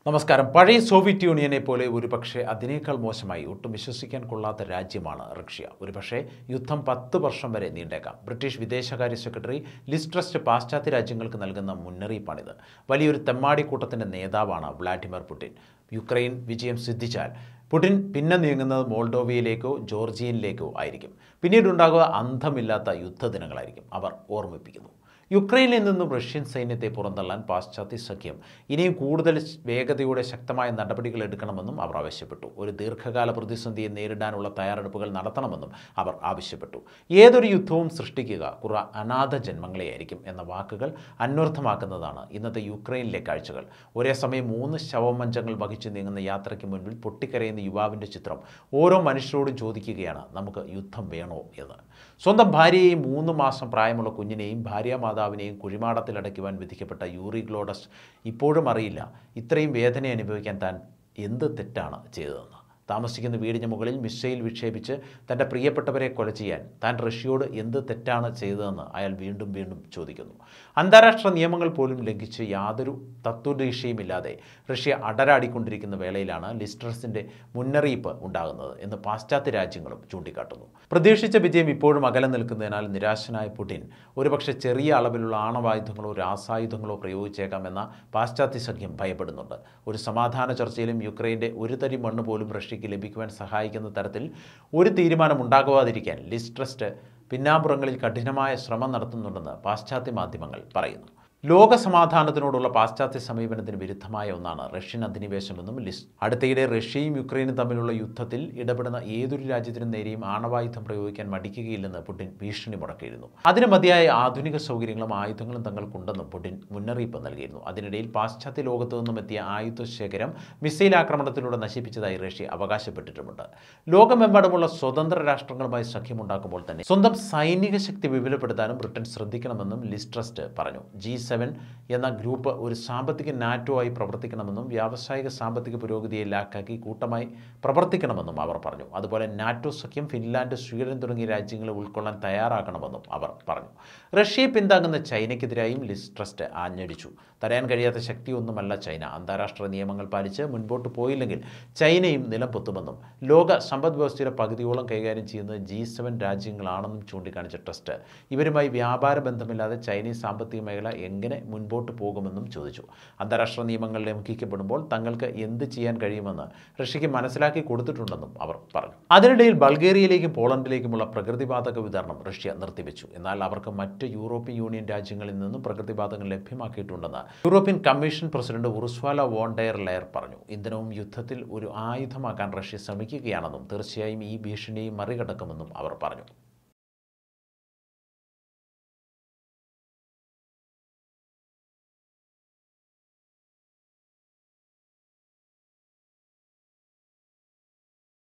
നമസ്കാരം പഴയ സോവിയറ്റ് യൂണിയനെ പോലെ ഒരുപക്ഷെ അതിനേക്കാൾ മോശമായി ഒട്ടും വിശ്വസിക്കാൻ കൊള്ളാത്ത രാജ്യമാണ് റഷ്യ ഒരുപക്ഷെ യുദ്ധം പത്ത് വർഷം വരെ നീണ്ടേക്കാം ബ്രിട്ടീഷ് വിദേശകാര്യ സെക്രട്ടറി ലിസ് ട്രസ്റ്റ് പാശ്ചാത്യ രാജ്യങ്ങൾക്ക് നൽകുന്ന മുന്നറിയിപ്പാണിത് വലിയൊരു തെമ്മാടിക്കൂട്ടത്തിൻ്റെ നേതാവാണ് വ്ളാഡിമിർ പുടിൻ യുക്രൈൻ വിജയം സിദ്ധിച്ചാൽ പുടിൻ പിന്നെ നീങ്ങുന്നത് മോൾഡോവിയയിലേക്കോ ജോർജിയനിലേക്കോ ആയിരിക്കും പിന്നീടുണ്ടാകുക അന്തമില്ലാത്ത യുദ്ധദിനങ്ങളായിരിക്കും അവർ ഓർമ്മിപ്പിക്കുന്നു യുക്രൈനിൽ നിന്നും റഷ്യൻ സൈന്യത്തെ പുറന്തള്ളാൻ പാശ്ചാത്യ സഖ്യം ഇനിയും കൂടുതൽ വേഗതയോടെ ശക്തമായ നടപടികൾ എടുക്കണമെന്നും അവർ ആവശ്യപ്പെട്ടു ഒരു ദീർഘകാല പ്രതിസന്ധിയെ നേരിടാനുള്ള തയ്യാറെടുപ്പുകൾ നടത്തണമെന്നും അവർ ആവശ്യപ്പെട്ടു ഏതൊരു യുദ്ധവും സൃഷ്ടിക്കുക കുറ അനാഥ ജന്മങ്ങളെയായിരിക്കും എന്ന വാക്കുകൾ അന്വർത്ഥമാക്കുന്നതാണ് ഇന്നത്തെ യുക്രൈനിലെ കാഴ്ചകൾ ഒരേ സമയം മൂന്ന് ശവമഞ്ചങ്ങൾ വഹിച്ചു നീങ്ങുന്ന യാത്രയ്ക്ക് മുൻപിൽ പൊട്ടിക്കരയുന്ന യുവാവിൻ്റെ ചിത്രം ഓരോ മനുഷ്യരോടും ചോദിക്കുകയാണ് നമുക്ക് യുദ്ധം വേണോ എന്ന് സ്വന്തം ഭാര്യയെയും മൂന്ന് മാസം പ്രായമുള്ള കുഞ്ഞിനെയും ഭാര്യാമാതാവിനെയും കുഴിമാടത്തിലടയ്ക്കുവാൻ വിധിക്കപ്പെട്ട യൂറി ഗ്ലോഡസ് ഇപ്പോഴും അറിയില്ല ഇത്രയും വേദന അനുഭവിക്കാൻ താൻ എന്ത് തെറ്റാണ് ചെയ്തതെന്ന് താമസിക്കുന്ന വീടിന് മുകളിൽ മിസൈൽ വിക്ഷേപിച്ച് തൻ്റെ പ്രിയപ്പെട്ടവരെ കൊല ചെയ്യാൻ താൻ റഷ്യയോട് എന്ത് തെറ്റാണ് ചെയ്തതെന്ന് അയാൾ വീണ്ടും വീണ്ടും ചോദിക്കുന്നു അന്താരാഷ്ട്ര നിയമങ്ങൾ പോലും ലംഘിച്ച് യാതൊരു തത്വദീക്ഷയുമില്ലാതെ റഷ്യ അടരാടിക്കൊണ്ടിരിക്കുന്ന വേളയിലാണ് ലിസ്ട്രസിൻ്റെ മുന്നറിയിപ്പ് ഉണ്ടാകുന്നത് എന്ന് പാശ്ചാത്യ രാജ്യങ്ങളും ചൂണ്ടിക്കാട്ടുന്നു പ്രതീക്ഷിച്ച വിജയം ഇപ്പോഴും അകലെ നിൽക്കുന്നതിനാൽ നിരാശനായ പുടിൻ ഒരുപക്ഷെ ചെറിയ അളവിലുള്ള ആണവായുധങ്ങളോ രാസായുധങ്ങളോ പ്രയോഗിച്ചേക്കാമെന്ന പാശ്ചാത്യ സഖ്യം ഭയപ്പെടുന്നുണ്ട് ഒരു സമാധാന ചർച്ചയിലും യുക്രൈൻ്റെ ഒരു തരി മണ്ണ് പോലും റഷ്യയ്ക്ക് ലഭിക്കുവാൻ സഹായിക്കുന്ന തരത്തിൽ ഒരു തീരുമാനം ഉണ്ടാകുവാതിരിക്കാൻ ലിസ് ട്രസ്റ്റ് പിന്നാമ്പുറങ്ങളിൽ കഠിനമായ ശ്രമം നടത്തുന്നുണ്ടെന്ന് പാശ്ചാത്യ മാധ്യമങ്ങൾ പറയുന്നു ലോക സമാധാനത്തിനോടുള്ള പാശ്ചാത്യ സമീപനത്തിന് വിരുദ്ധമായ ഒന്നാണ് റഷ്യൻ അധിനിവേശമെന്നും ലിസ്റ്റ് അടുത്തയിടെ റഷ്യയും യുക്രൈനും തമ്മിലുള്ള യുദ്ധത്തിൽ ഇടപെടുന്ന ഏതൊരു രാജ്യത്തിനും നേരെയും ആണവായുധം പ്രയോഗിക്കാൻ മടിക്കുകയില്ലെന്ന് പുടിൻ ഭീഷണി മുടക്കിയിരുന്നു അതിന് മതിയായ ആധുനിക സൗകര്യങ്ങളും ആയുധങ്ങളും തങ്ങൾക്കുണ്ടെന്നും പുടിൻ മുന്നറിയിപ്പ് നൽകിയിരുന്നു അതിനിടയിൽ പാശ്ചാത്യ ലോകത്തു നിന്നും എത്തിയ ആയുധ ശേഖരം മിസൈൽ ആക്രമണത്തിലൂടെ നശിപ്പിച്ചതായി റഷ്യ അവകാശപ്പെട്ടിട്ടുമുണ്ട് ലോകമെമ്പാടുമുള്ള സ്വതന്ത്ര രാഷ്ട്രങ്ങളുമായി സഖ്യമുണ്ടാക്കുമ്പോൾ തന്നെ സ്വന്തം സൈനിക ശക്തി വിപുലപ്പെടുത്താനും ബ്രിട്ടൻ ശ്രദ്ധിക്കണമെന്നും ലിസ് ട്രസ്റ്റ് പറഞ്ഞു ജി സെവൻ എന്ന ഗ്രൂപ്പ് ഒരു സാമ്പത്തിക നാറ്റോ ആയി പ്രവർത്തിക്കണമെന്നും വ്യാവസായിക സാമ്പത്തിക പുരോഗതിയെ ലാക്കാക്കി കൂട്ടമായി പ്രവർത്തിക്കണമെന്നും അവർ പറഞ്ഞു അതുപോലെ നാറ്റോ സഖ്യം ഫിൻലാൻഡ് സ്വീഡൻ തുടങ്ങിയ രാജ്യങ്ങളെ ഉൾക്കൊള്ളാൻ തയ്യാറാക്കണമെന്നും അവർ പറഞ്ഞു റഷ്യയെ പിന്താങ്ങുന്ന ചൈനയ്ക്കെതിരായും ലിസ് ട്രസ്റ്റ് ആഞ്ഞടിച്ചു തടയാൻ കഴിയാത്ത ശക്തിയൊന്നുമല്ല ചൈന അന്താരാഷ്ട്ര നിയമങ്ങൾ പാലിച്ച് മുൻപോട്ട് പോയില്ലെങ്കിൽ ചൈനയും നിലം പൊത്തുമെന്നും ലോക സമ്പദ് വ്യവസ്ഥയുടെ പകുതിയോളം കൈകാര്യം ചെയ്യുന്നത് ജി സെവൻ രാജ്യങ്ങളാണെന്നും ചൂണ്ടിക്കാണിച്ച ട്രസ്റ്റ് ഇവരുമായി വ്യാപാര ബന്ധമില്ലാതെ ചൈനീസ് സാമ്പത്തിക മേഖല എങ്ങനെ മുൻപോട്ട് പോകുമെന്നും ചോദിച്ചു അന്താരാഷ്ട്ര നിയമങ്ങൾ ലംഘിക്കപ്പെടുമ്പോൾ തങ്ങൾക്ക് എന്ത് ചെയ്യാൻ കഴിയുമെന്ന് റഷ്യയ്ക്ക് മനസ്സിലാക്കി കൊടുത്തിട്ടുണ്ടെന്നും അവർ പറഞ്ഞു അതിനിടയിൽ ബൾഗേറിയയിലേക്കും പോളണ്ടിലേക്കുമുള്ള പ്രകൃതിവാതക വിതരണം റഷ്യ നിർത്തിവെച്ചു എന്നാൽ അവർക്ക് മറ്റ് യൂറോപ്യൻ യൂണിയൻ രാജ്യങ്ങളിൽ നിന്നും പ്രകൃതിവാതകം ലഭ്യമാക്കിയിട്ടുണ്ടെന്ന് European commission president Ursula von der Leyen പറഞ്ഞു ഇന്ധനവും യുദ്ധത്തിൽ ഒരു ആയുധമാക്കാൻ റഷ്യ ശ്രമിക്കുകയാണെന്നും തീർച്ചയായും ഈ ഭീഷണിയെ മറികടക്കുമെന്നും അവർ പറഞ്ഞു